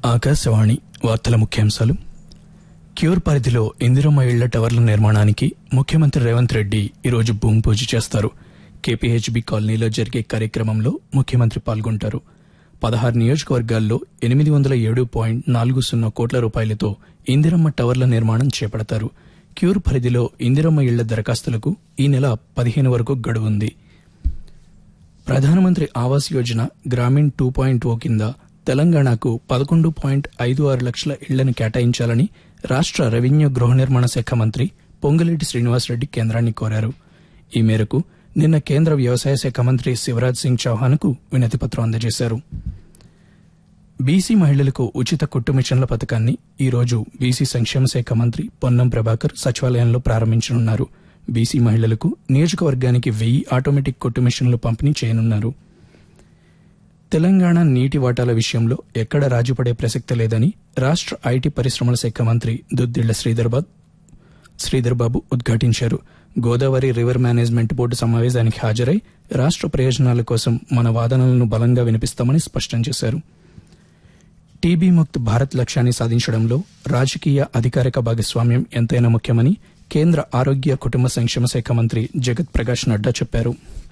ఆకాశవాణి వార్తల ముఖ్యాంశాలు క్యూర్ పరిధిలో ఇందిరమ్మ ఇళ్ల టవర్ల నిర్మాణానికి ముఖ్యమంత్రి రేవంత్ రెడ్డి ఈరోజు భూమి పూజ చేస్తారు కేపీహెచ్బీ కాలనీలో జరిగే కార్యక్రమంలో ముఖ్యమంత్రి పాల్గొంటారు పదహారు నియోజకవర్గాల్లో ఎనిమిది వందల ఏడు పాయింట్ నాలుగు సున్నా కోట్ల రూపాయలతో ఇందిరమ్మ టవర్ల నిర్మాణం చేపడతారు క్యూర్ పరిధిలో ఇందిరమ్మ ఇళ్ల దరఖాస్తులకు ఈ నెల పదిహేను వరకు గడువుంది ప్రధానమంత్రి Awas Yojana Gramin two point o కింద తెలంగాణకు పదకొండు పాయింట్ ఐదు ఆరు లక్షల ఇళ్లను కేటాయించాలని రాష్ట్ర రెవెన్యూ గృహ నిర్మాణ శాఖ మంత్రి పొంగులేటి శ్రీనివాసరెడ్డి కేంద్రాన్ని కోరారు ఈ మేరకు నిన్న కేంద్ర వ్యవసాయ శాఖ మంత్రి శివరాజ్ సింగ్ చౌహాన్కు వినతిపత్రం అందజేశారు బీసీ మహిళలకు ఉచిత కుట్టు మిషన్ల పథకాన్ని ఈ రోజు బీసీ సంక్షేమ శాఖ మంత్రి పొన్నం ప్రభాకర్ సచివాలయంలో ప్రారంభించనున్నారు బీసీ మహిళలకు నియోజకవర్గానికి వెయ్యి ఆటోమేటిక్ కుట్టు మిషన్లు పంపిణీ చేయనున్నారు తెలంగాణ నీటి వాటాల విషయంలో ఎక్కడ రాజీపడే ప్రసక్తి లేదని రాష్ట్ర ఐటీ పరిశ్రమల శాఖ మంత్రి దుద్దిళ్ల శ్రీధర్బాద్ శ్రీధర్బాబు ఉద్ఘాటించారు గోదావరి రివర్ మేనేజ్మెంట్ బోర్డు సమావేశానికి హాజరై రాష్ట్ర ప్రయోజనాల కోసం మన వాదనలను బలంగా వినిపిస్తామని స్పష్టం చేశారు టీబీ ముక్త్ భారత్ లక్ష్యాన్ని సాధించడంలో రాజకీయ అధికారిక భాగస్వామ్యం ఎంతైనా ముఖ్యమని కేంద్ర ఆరోగ్య కుటుంబ సంక్షేమ శాఖ మంత్రి జగత్ ప్రకాష్ నడ్డా చెప్పారు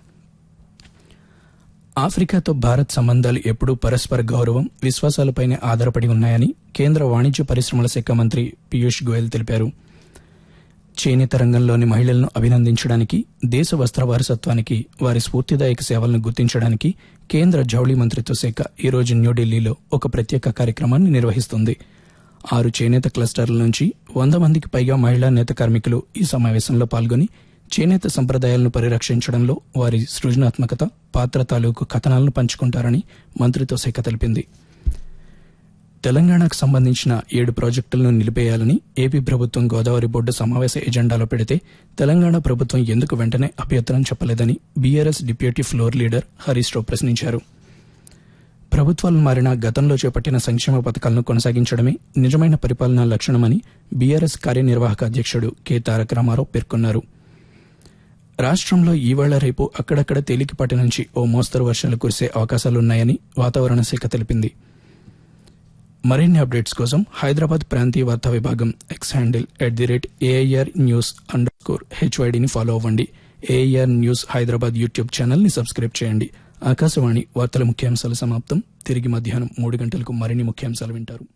ఆఫ్రికాతో భారత్ సంబంధాలు ఎప్పుడూ పరస్పర గౌరవం విశ్వాసాలపైనే ఆధారపడి ఉన్నాయని కేంద్ర వాణిజ్య పరిశ్రమల శాఖ మంత్రి పీయూష్ గోయల్ తెలిపారు చేనేత రంగంలోని మహిళలను అభినందించడానికి దేశ వస్త్ర వారసత్వానికి వారి స్ఫూర్తిదాయక సేవలను గుర్తించడానికి కేంద్ర జౌళి మంత్రిత్వ శాఖ ఈ రోజు న్యూఢిల్లీలో ఒక ప్రత్యేక కార్యక్రమాన్ని నిర్వహిస్తుంది ఆరు చేనేత క్లస్టర్ల నుంచి వంద మందికి పైగా మహిళా నేత కార్మికులు ఈ సమావేశంలో పాల్గొని చేనేత సంప్రదాయాలను పరిరక్షించడంలో వారి సృజనాత్మకత పాత్ర తాలూకు కథనాలను పంచుకుంటారని మంత్రిత్వ శాఖ తెలిపింది తెలంగాణకు సంబంధించిన ఏడు ప్రాజెక్టులను నిలిపేయాలని ఏపీ ప్రభుత్వం గోదావరి బోర్డు సమావేశ ఎజెండాలో పెడితే తెలంగాణ ప్రభుత్వం ఎందుకు వెంటనే అభ్యంతరం చెప్పలేదని BRS deputy floor leader Harish Rao ప్రశ్నించారు ప్రభుత్వాలు మారిన గతంలో చేపట్టిన సంక్షేమ పథకాలను కొనసాగించడమే నిజమైన పరిపాలనా లక్షణమని బీఆర్ఎస్ కార్యనిర్వాహక అధ్యక్షుడు కె తారక రామారావు పేర్కొన్నారు రాష్ట్రంలో ఈవేళ రేపు అక్కడక్కడ తేలికపాటి నుంచి ఓ మోస్తరు వర్షాలు కురిసే అవకాశాలున్నాయని వాతావరణ శాఖ తెలిపింది మరిన్ని అప్డేట్స్ కోసం హైదరాబాద్ ప్రాంతీయ వార్తా విభాగం X handle at the rate AIR news under score హెచ్వైడిని ఫాలో అవ్వండి AIR news Hyderabad YouTube channel ని సబ్స్క్రైబ్ చేయండి ఆకాశవాణి వార్తల ముఖ్యాంశాలు సమాప్తం తిరిగి మధ్యాహ్నం మూడు గంటలకు మరిన్ని ముఖ్యాంశాలు వింటారు